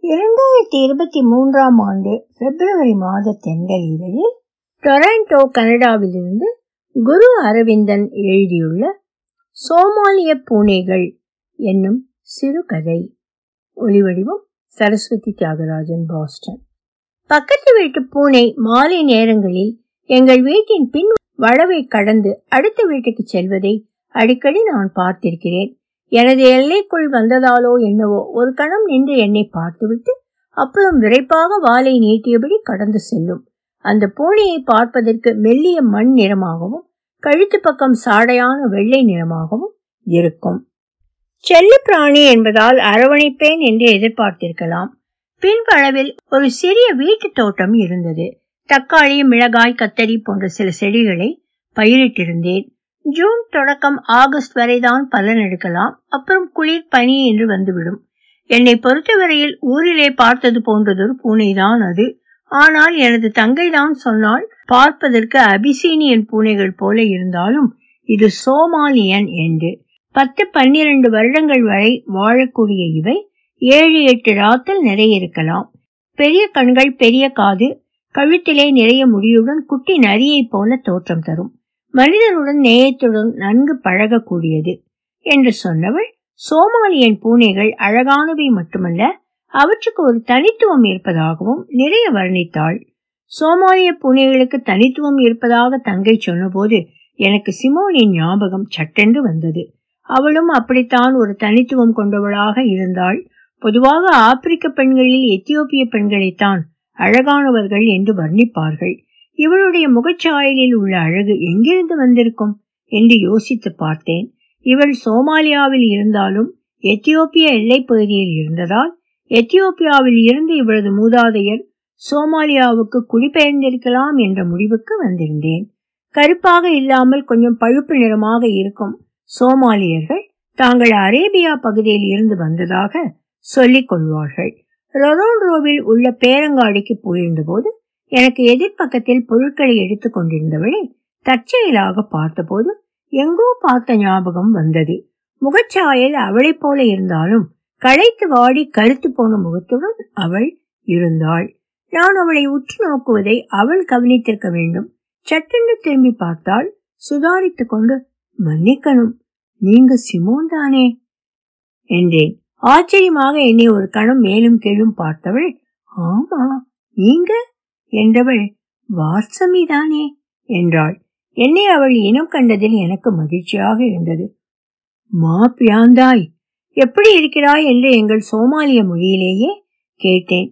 இரண்டாயிரத்தி இருபத்தி மூன்றாம் ஆண்டு பிப்ரவரி மாத தென்றல் இதழில் டொரண்டோ கனடாவிலிருந்து குரு அரவிந்தன் எழுதியுள்ள சோமாலிய பூனைகள் என்னும் சிறுகதை ஒலிவடிவம் சரஸ்வதி தியாகராஜன் பாஸ்டன் பக்கத்து வீட்டு பூனை மாலை நேரங்களில் எங்கள் வீட்டின் பின் வளவை கடந்து அடுத்த வீட்டுக்கு செல்வதை அடிக்கடி நான் பார்த்திருக்கிறேன் எனது எல்லைக்குள் வந்ததாலோ என்னவோ ஒரு கணம் நின்று என்னை பார்த்துவிட்டு அப்புறம் விரைப்பாக வாலை நீட்டியபடி கடந்து செல்லும் அந்த பூனையை பார்ப்பதற்கு மெல்லிய மண் நிறமாகவும் கழுத்து பக்கம் சாடையான வெள்ளை நிறமாகவும் இருக்கும் செல்ல பிராணி என்பதால் அரவணைப்பேன் என்று எதிர்பார்த்திருக்கலாம் பின்வளவில் ஒரு சிறிய வீட்டு தோட்டம் இருந்தது தக்காளி மிளகாய் கத்தரி போன்ற சில செடிகளை பயிரிட்டிருந்தேன் ஜூன் தொடக்கம் ஆகஸ்ட் வரைதான் பலன் எடுக்கலாம் அப்புறம் குளிர் பனி என்று வந்துவிடும் என்னை பொறுத்தவரையில் ஊரிலே பார்த்தது போன்றதொரு பூனைதான் அது ஆனால் எனது தங்கைதான் சொன்னால் பார்ப்பதற்கு அபிசீனியன் பூனைகள் போல இருந்தாலும் இது சோமாலியன் என்று பத்து பன்னிரண்டு வருடங்கள் வரை வாழக்கூடிய இவை ஏழு எட்டு ராத்தல் நிறைய இருக்கலாம் பெரிய கண்கள் பெரிய காது கழுத்திலே நிறைய முடியுடன் குட்டி நரியைப் போல தோற்றம் தரும் மனிதனுடன் நேயத்துடன் நன்கு பழகக்கூடியது என்று சொன்னவள் சோமாலியன் பூனைகள் அழகானவை மட்டுமல்ல அவற்றுக்கு ஒரு தனித்துவம் இருப்பதாகவும் நிறைய வர்ணித்தாள் சோமாலிய பூனைகளுக்கு தனித்துவம் இருப்பதாக தங்கை சொன்னபோது எனக்கு சிமோனின் ஞாபகம் சட்டென்று வந்தது அவளும் அப்படித்தான் ஒரு தனித்துவம் கொண்டவளாக இருந்தாள் பொதுவாக ஆப்பிரிக்க பெண்களில் எத்தியோப்பிய பெண்களைத்தான் அழகானவர்கள் என்று வர்ணிப்பார்கள் இவளுடைய முகச்சாயலில் உள்ள அழகு எங்கிருந்து வந்திருக்கும் என்று யோசித்து பார்த்தேன் இவள் சோமாலியாவில் இருந்தாலும் எத்தியோப்பிய எல்லைப் பகுதியில் இருந்ததால் எத்தியோப்பியாவில் இருந்து இவளது மூதாதையர் சோமாலியாவுக்கு குடிபெயர்ந்திருக்கலாம் என்ற முடிவுக்கு வந்திருந்தேன் கருப்பாக இல்லாமல் கொஞ்சம் பழுப்பு நிறமாக இருக்கும் சோமாலியர்கள் தாங்கள் அரேபியா பகுதியில் இருந்து வந்ததாக சொல்லிக் கொள்வார்கள் ரொரோன்ரோவில் உள்ள பேரங்காடிக்கு போயிருந்தபோது எனக்கு எதிர்ப்பக்கத்தில் பொருட்களை எடுத்துக் கொண்டிருந்தவளை தற்செயலாக பார்த்தபோது எங்கோ பார்த்த ஞாபகம் வந்தது முகச்சாயல் அவளைப் போல இருந்தாலும் களைத்து வாடி கருத்து போன முகத்துடன் அவள் இருந்தாள் நான் அவளை உற்று நோக்குவதை அவள் கவனித்திருக்க வேண்டும் சட்டென்று திரும்பி பார்த்தால் சுதாரித்துக் கொண்டு மன்னிக்கணும் நீங்க சிமோன் தானே என்றேன் ஆச்சரியமாக என்னை ஒரு கணம் மேலும் கீழும் பார்த்தவள் ஆமா நீங்க என்றவள் வாசமி தானே என்றாள் என்னை அவள் இனம் கண்டதில் எனக்கு மகிழ்ச்சியாக இருந்தது மா பியாந்தாய் எப்படி இருக்கிறாய் என்று எங்கள் சோமாலிய மொழியிலேயே கேட்டேன்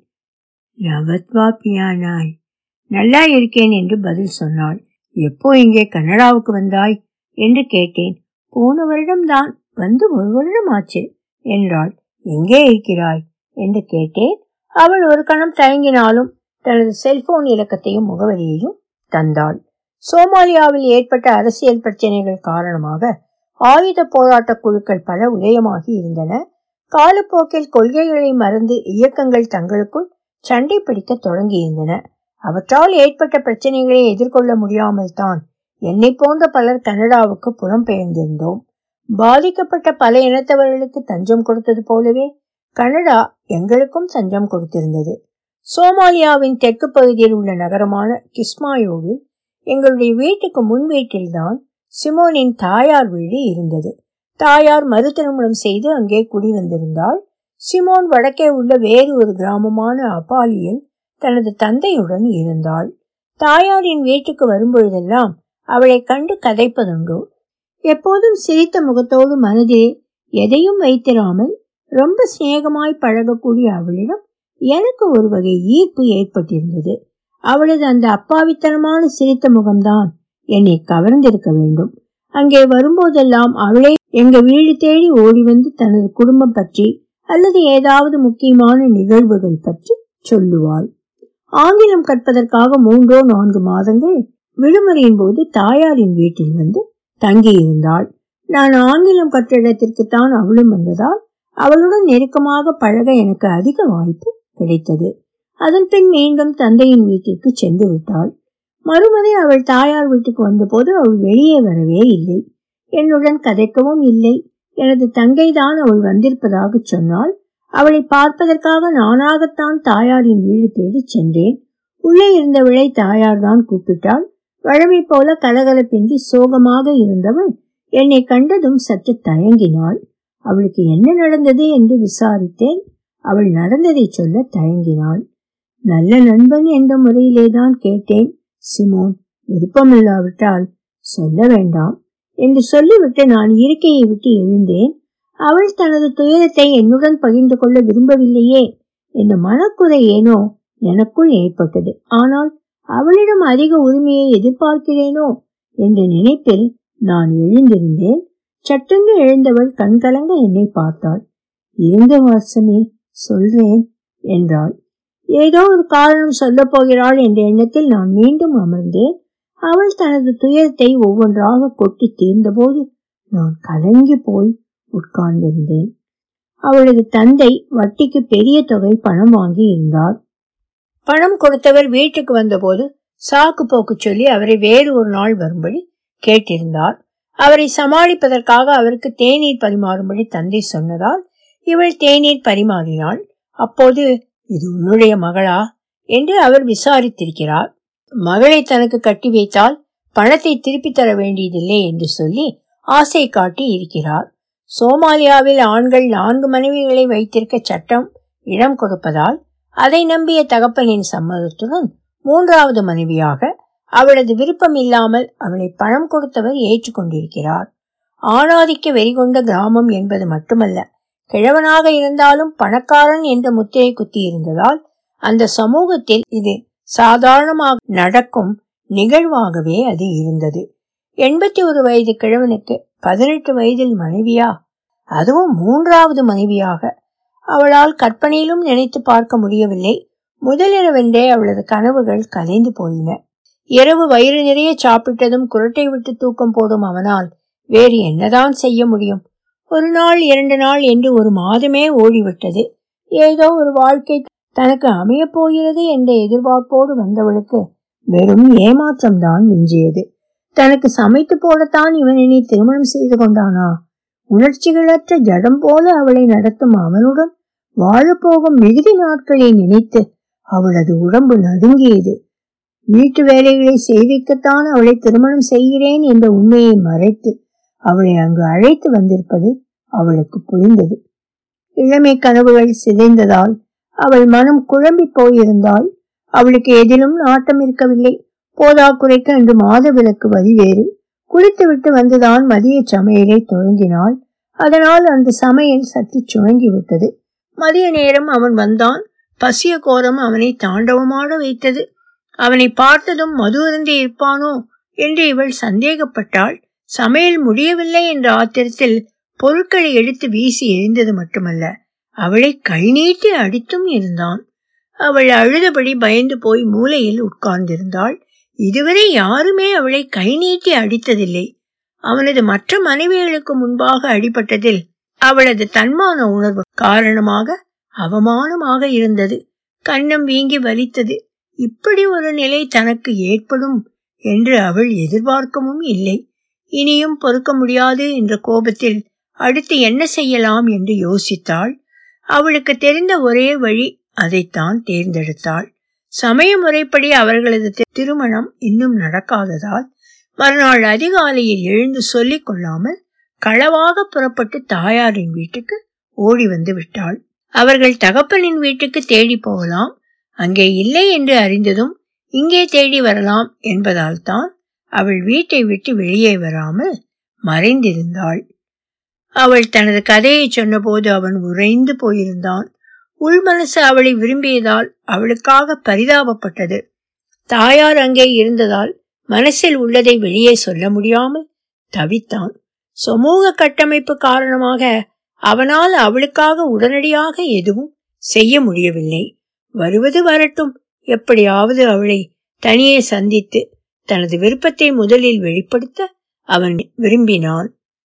நவத்வா பியானாய் நல்லா இருக்கேன் என்று பதில் சொன்னாள் எப்போ இங்கே கனடாவுக்கு வந்தாய் என்று கேட்டேன் போன வருடம்தான் வந்து ஒரு வருடம் ஆச்சு என்றாள் எங்கே இருக்கிறாய் என்று கேட்டேன் அவள் ஒரு கணம் தயங்கினாலும் தனது செல்போன் இலக்கத்தையும் முகவரியையும் தந்தாள் சோமாலியாவில் ஏற்பட்ட அரசியல் பிரச்சனைகள் காரணமாக ஆயுத போராட்ட குழுக்கள் பல உதயமாகி இருந்தன காலப்போக்கில் கொள்கைகளை மறந்து இயக்கங்கள் தங்களுக்குள் சண்டை பிடிக்க தொடங்கியிருந்தன அவற்றால் ஏற்பட்ட பிரச்சனைகளை எதிர்கொள்ள முடியாமல் தான் என்னை போன்ற பலர் கனடாவுக்கு புலம்பெயர்ந்திருந்தோம் பாதிக்கப்பட்ட பல இனத்தவர்களுக்கு தஞ்சம் கொடுத்தது போலவே கனடா எங்களுக்கும் தஞ்சம் கொடுத்திருந்தது சோமாலியாவின் தெற்கு பகுதியில் உள்ள நகரமான கிஸ்மாயோவில் எங்களுடைய வீட்டுக்கு முன் வீட்டில்தான் சிமோனின் தாயார் வீடு இருந்தது தாயார் மறு திருமணம் செய்து அங்கே குடி வந்திருந்தாள் சிமோன் வடக்கே உள்ள வேறு ஒரு கிராமமான அபாலியில் தனது தந்தையுடன் இருந்தாள் தாயாரின் வீட்டுக்கு வரும்பொழுதெல்லாம் அவளை கண்டு கதைப்பதுண்டு எப்போதும் சிரித்த முகத்தோடு மனதிலே எதையும் வைத்திராமல் ரொம்ப சிநேகமாய் பழகக்கூடிய அவளிடம் எனக்கு ஒரு வகை ஈர்ப்பு ஏற்பட்டிருந்தது அவளது அந்த அப்பாவித்தனமான சிரித்த முகம்தான் என்னை கவர்ந்திருக்க வேண்டும் அங்கே வரும்போதெல்லாம் அவளே எங்க வீடு தேடி ஓடி வந்து தனது குடும்பம் பற்றி அல்லது ஏதாவது முக்கியமான நிகழ்வுகள் பற்றி சொல்லுவாள் ஆங்கிலம் கற்பதற்காக மூன்றோ நான்கு மாதங்கள் விடுமுறையின் போது தாயாரின் வீட்டில் வந்து தங்கியிருந்தாள் நான் ஆங்கிலம் கற்ற இடத்திற்குத்தான் அவளும் வந்ததால் அவளுடன் நெருக்கமாக பழக எனக்கு அதிக வாய்ப்பு கிடைத்தது அதன் பின் மீண்டும் தந்தையின் வீட்டிற்கு சென்று விட்டாள் மறுமுறை அவள் தாயார் வீட்டுக்கு வந்தபோது அவள் வெளியே வரவே இல்லை என்னுடன் கதைக்கவும் இல்லை எனது தங்கைதான் அவள் வந்திருப்பதாக சொன்னால் அவளை பார்ப்பதற்காக நானாகத்தான் தாயாரின் வீடு தேடி சென்றேன் உள்ளே இருந்தவளை தாயார் தான் கூப்பிட்டாள் வழமை போல கலகலப்பின்றி சோகமாக இருந்தவள் என்னை கண்டதும் சற்று தயங்கினாள் அவளுக்கு என்ன நடந்தது என்று விசாரித்தேன் அவள் நடந்ததை சொல்ல தயங்கினாள் நல்ல நண்பன் என்ற முறையிலேதான் கேட்டேன் சிமோன் விருப்பமில்லாவிட்டால் சொல்ல வேண்டாம் என்று சொல்லிவிட்டு நான் இருக்கையை விட்டு எழுந்தேன் அவள் தனது துயரத்தை என்னுடன் பகிர்ந்து கொள்ள விரும்பவில்லையே என்ற மனக்குறை ஏனோ எனக்குள் ஏற்பட்டது ஆனால் அவளிடம் அதிக உரிமையை எதிர்பார்க்கிறேனோ என்ற நினைப்பில் நான் எழுந்திருந்தேன் சட்டென்று எழுந்தவள் கண்கலங்க என்னை பார்த்தாள் இருந்த வாசமே சொல்றேன் என்றாள் ஏதோ ஒரு காரணம் சொல்ல போகிறாள் என்ற எண்ணத்தில் நான் மீண்டும் அமர்ந்தேன் அவள் தனது துயரத்தை ஒவ்வொன்றாக கொட்டி தீர்ந்தபோது நான் கலங்கி போய் உட்கார்ந்திருந்தேன் அவளது தந்தை வட்டிக்கு பெரிய தொகை பணம் வாங்கி இருந்தார் பணம் கொடுத்தவர் வீட்டுக்கு வந்தபோது சாக்கு போக்கு சொல்லி அவரை வேறு ஒரு நாள் வரும்படி கேட்டிருந்தார் அவரை சமாளிப்பதற்காக அவருக்கு தேநீர் பரிமாறும்படி தந்தை சொன்னதால் இவள் தேநீர் பரிமாறினாள் அப்போது இது உன்னுடைய மகளா என்று அவர் விசாரித்திருக்கிறார் மகளை தனக்கு கட்டி வைத்தால் பணத்தை திருப்பி தர வேண்டியதில்லை என்று சொல்லி ஆசை காட்டி இருக்கிறார் சோமாலியாவில் ஆண்கள் நான்கு மனைவிகளை வைத்திருக்க சட்டம் இடம் கொடுப்பதால் அதை நம்பிய தகப்பனின் சம்மதத்துடன் மூன்றாவது மனைவியாக அவளது விருப்பம் இல்லாமல் அவளை பணம் கொடுத்தவர் ஏற்றுக்கொண்டிருக்கிறார் ஆணாதிக்க வெறிகொண்ட கிராமம் என்பது மட்டுமல்ல கிழவனாக இருந்தாலும் பணக்காரன் என்ற முத்திரை குத்தி இருந்ததால் அந்த சமூகத்தில் இது சாதாரணமாக நடக்கும் நிகழ்வாகவே அது இருந்தது எண்பத்தி ஒரு வயது கிழவனுக்கு பதினெட்டு வயதில் மனைவியா அதுவும் மூன்றாவது மனைவியாக அவளால் கற்பனையிலும் நினைத்து பார்க்க முடியவில்லை முதலிரவென்றே அவளது கனவுகள் கலைந்து போயின இரவு வயிறு நிறைய சாப்பிட்டதும் குரட்டை விட்டு தூக்கம் போடும் அவனால் வேறு என்னதான் செய்ய முடியும் ஒரு நாள் இரண்டு நாள் என்று ஒரு மாதமே ஓடிவிட்டது ஏதோ ஒரு வாழ்க்கை தனக்கு அமைய போகிறது என்ற எதிர்பார்ப்போடு வந்தவளுக்கு வெறும் ஏமாற்றம்தான் மிஞ்சியது தனக்கு சமைத்து போடத்தான் இவன் இனி திருமணம் செய்து கொண்டானா உணர்ச்சிகளற்ற ஜடம் போல அவளை நடத்தும் அவனுடன் வாழப்போகும் மிகுதி நாட்களை நினைத்து அவளது உடம்பு நடுங்கியது வீட்டு வேலைகளை செய்விக்கத்தான் அவளை திருமணம் செய்கிறேன் என்ற உண்மையை மறைத்து அவளை அங்கு அழைத்து வந்திருப்பது அவளுக்கு புரிந்தது இளமை கனவுகள் சிதைந்ததால் அவள் மனம் குழம்பி போயிருந்தாள் அவளுக்கு எதிலும் நாட்டம் இருக்கவில்லை போதாக்குறைக்கு அன்று மாத விளக்கு வரி வேறு குளித்துவிட்டு வந்துதான் மதிய சமையலை தொடங்கினாள் அதனால் அந்த சமையல் சற்று சுணங்கிவிட்டது மதிய நேரம் அவன் வந்தான் பசிய கோரம் அவனை தாண்டவமாட வைத்தது அவனை பார்த்ததும் மது அருந்தி இருப்பானோ என்று இவள் சந்தேகப்பட்டாள் சமையல் முடியவில்லை என்ற ஆத்திரத்தில் பொருட்களை எடுத்து வீசி எரிந்தது மட்டுமல்ல அவளை கை நீட்டி அடித்தும் இருந்தான் அவள் அழுதபடி பயந்து போய் மூலையில் உட்கார்ந்திருந்தாள் இதுவரை யாருமே அவளை கை நீட்டி அடித்ததில்லை அவனது மற்ற மனைவிகளுக்கு முன்பாக அடிபட்டதில் அவளது தன்மான உணர்வு காரணமாக அவமானமாக இருந்தது கண்ணம் வீங்கி வலித்தது இப்படி ஒரு நிலை தனக்கு ஏற்படும் என்று அவள் எதிர்பார்க்கவும் இல்லை இனியும் பொறுக்க முடியாது என்ற கோபத்தில் அடுத்து என்ன செய்யலாம் என்று யோசித்தாள் அவளுக்கு தெரிந்த ஒரே வழி அதைத்தான் தேர்ந்தெடுத்தாள் சமய முறைப்படி அவர்களது திருமணம் இன்னும் நடக்காததால் மறுநாள் அதிகாலையில் எழுந்து சொல்லிக் கொள்ளாமல் களவாக புறப்பட்டு தாயாரின் வீட்டுக்கு ஓடி வந்து விட்டாள் அவர்கள் தகப்பனின் வீட்டுக்கு தேடி போகலாம் அங்கே இல்லை என்று அறிந்ததும் இங்கே தேடி வரலாம் என்பதால் தான் அவள் வீட்டை விட்டு வெளியே வராமல் மறைந்திருந்தாள் அவள் தனது கதையை சொன்னபோது அவன் உறைந்து போயிருந்தான் உள் மனசு அவளை விரும்பியதால் அவளுக்காக பரிதாபப்பட்டது தாயார் அங்கே இருந்ததால் மனசில் உள்ளதை வெளியே சொல்ல முடியாமல் தவித்தான் சமூக கட்டமைப்பு காரணமாக அவனால் அவளுக்காக உடனடியாக எதுவும் செய்ய முடியவில்லை வருவது வரட்டும் எப்படியாவது அவளை தனியே சந்தித்து தனது விருப்பத்தை முதலில் வெளிப்படுத்த அவன் விரும்பினான்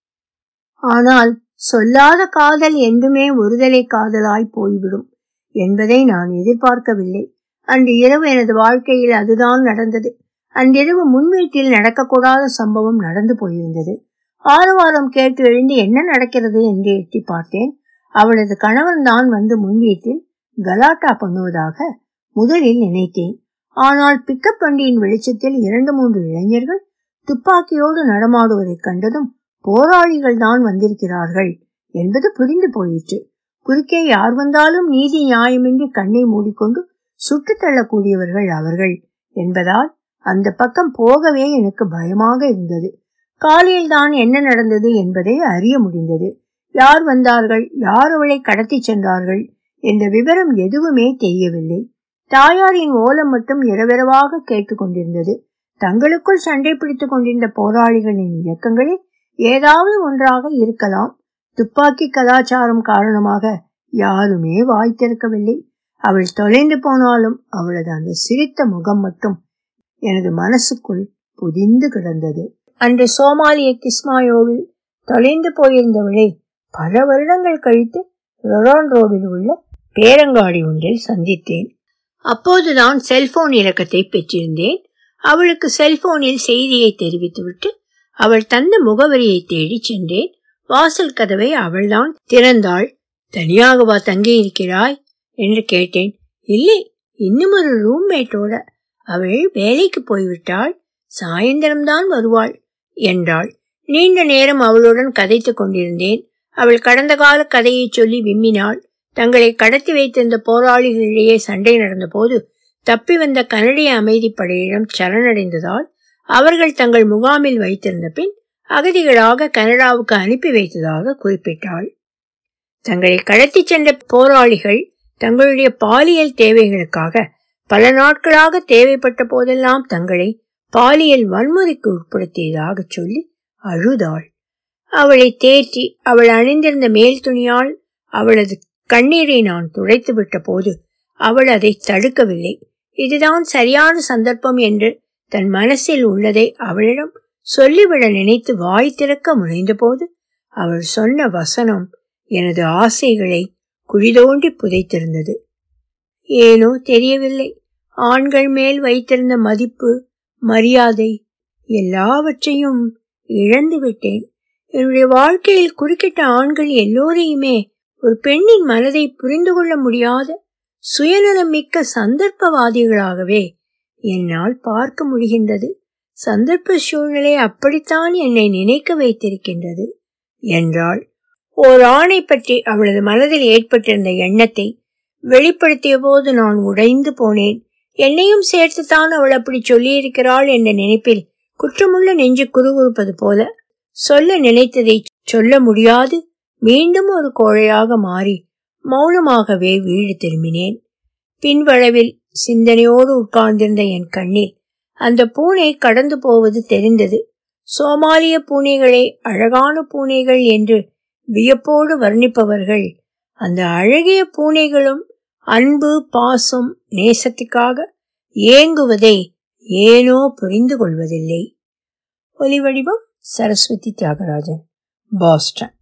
ஆனால் சொல்லாத காதல் என்றுமே ஒருதலை காதலாய் போய்விடும் என்பதை நான் எதிர்பார்க்கவில்லை அன்று இரவு எனது வாழ்க்கையில் அதுதான் நடந்தது அன்றிரவு முன் வீட்டில் நடக்கக்கூடாத சம்பவம் நடந்து போயிருந்தது ஆரவாரம் கேட்டு எழுந்து என்ன நடக்கிறது என்று எட்டி பார்த்தேன் அவளது கணவன் தான் வந்து முன் வீட்டில் கலாட்டா பண்ணுவதாக முதலில் நினைத்தேன் ஆனால் பிக்கப் வண்டியின் வெளிச்சத்தில் இரண்டு மூன்று இளைஞர்கள் துப்பாக்கியோடு நடமாடுவதைக் கண்டதும் போராளிகள் தான் வந்திருக்கிறார்கள் என்பது புரிந்து போயிற்று குறுக்கே யார் வந்தாலும் நீதி நியாயமின்றி கண்ணை மூடிக்கொண்டு சுட்டு தள்ளக்கூடியவர்கள் அவர்கள் என்பதால் அந்த பக்கம் போகவே எனக்கு பயமாக இருந்தது காலையில் தான் என்ன நடந்தது என்பதை அறிய முடிந்தது யார் வந்தார்கள் யார் அவளை கடத்தி சென்றார்கள் என்ற விவரம் எதுவுமே தெரியவில்லை தாயாரின் ஓலம் மட்டும் இரவிரவாக கேட்டுக்கொண்டிருந்தது தங்களுக்குள் சண்டை பிடித்துக் கொண்டிருந்த போராளிகளின் இயக்கங்களில் ஏதாவது ஒன்றாக இருக்கலாம் துப்பாக்கி கலாச்சாரம் காரணமாக யாருமே வாய் திறக்கவில்லை அவள் தொலைந்து போனாலும் அவளது அந்த சிரித்த முகம் மட்டும் எனது மனசுக்குள் புதிந்து கிடந்தது அன்று சோமாலிய கிஸ்மாயோவில் தொலைந்து போயிருந்தவளை பல வருடங்கள் கழித்து ரொரான்ரோவில் உள்ள பேரங்காடி ஒன்றில் சந்தித்தேன் அப்போதுதான் செல்போன் இலக்கத்தை பெற்றிருந்தேன் அவளுக்கு செல்போனில் செய்தியை தெரிவித்துவிட்டு அவள் தந்த முகவரியை தேடி சென்றேன் வாசல் கதவை அவள்தான் திறந்தாள் தனியாகவா தங்கி இருக்கிறாய் என்று கேட்டேன் இல்லை இன்னும் ஒரு ரூம்மேட்டோட அவள் வேலைக்கு போய்விட்டாள் சாயந்தரம்தான் வருவாள் என்றாள் நீண்ட நேரம் அவளுடன் கதைத்துக் கொண்டிருந்தேன் அவள் கடந்த கால கதையை சொல்லி விம்மினாள் தங்களை கடத்தி வைத்திருந்த போராளிகளிடையே சண்டை நடந்த போது தப்பி வந்த கனடிய அமைதிப்படையிடம் சரணடைந்ததால் அவர்கள் தங்கள் முகாமில் வைத்திருந்த பின் அகதிகளாக கனடாவுக்கு அனுப்பி வைத்ததாக குறிப்பிட்டாள் தங்களை கடத்தி சென்ற போராளிகள் தங்களுடைய பாலியல் தேவைகளுக்காக பல நாட்களாக தேவைப்பட்ட போதெல்லாம் தங்களை பாலியல் வன்முறைக்கு உட்படுத்தியதாக சொல்லி அழுதாள் அவளை தேற்றி அவள் அணிந்திருந்த மேல் துணியால் அவளது கண்ணீரை நான் துடைத்து விட்ட போது அவள் அதை தடுக்கவில்லை இதுதான் சரியான சந்தர்ப்பம் என்று தன் மனசில் உள்ளதை அவளிடம் சொல்லிவிட நினைத்து வாய் திறக்க முனைந்த போது அவள் சொன்ன வசனம் எனது ஆசைகளை குழிதோண்டி புதைத்திருந்தது ஏனோ தெரியவில்லை ஆண்கள் மேல் வைத்திருந்த மதிப்பு மரியாதை எல்லாவற்றையும் இழந்து விட்டேன் என்னுடைய வாழ்க்கையில் குறுக்கிட்ட ஆண்கள் எல்லோரையுமே ஒரு பெண்ணின் மனதை புரிந்து கொள்ள முடியாத சுயநலம் மிக்க சந்தர்ப்பவாதிகளாகவே என்னால் பார்க்க முடிகின்றது சந்தர்ப்ப சூழ்நிலை அப்படித்தான் என்னை நினைக்க வைத்திருக்கின்றது என்றாள் ஓர் ஆணை பற்றி அவளது மனதில் ஏற்பட்டிருந்த எண்ணத்தை வெளிப்படுத்திய போது நான் உடைந்து போனேன் என்னையும் சேர்த்துத்தான் அவள் அப்படி சொல்லியிருக்கிறாள் என்ற நினைப்பில் குற்றமுள்ள நெஞ்சு குறுகுறுப்பது போல சொல்ல நினைத்ததை சொல்ல முடியாது மீண்டும் ஒரு கோழையாக மாறி மௌனமாகவே வீடு திரும்பினேன் பின்வளவில் சிந்தனையோடு உட்கார்ந்திருந்த என் கண்ணில் அந்த பூனை கடந்து போவது தெரிந்தது சோமாலிய பூனைகளை அழகான பூனைகள் என்று வியப்போடு வர்ணிப்பவர்கள் அந்த அழகிய பூனைகளும் அன்பு பாசம் நேசத்துக்காக ஏங்குவதை ஏனோ புரிந்து கொள்வதில்லை ஒலிவடிவம் சரஸ்வதி தியாகராஜன் பாஸ்டன்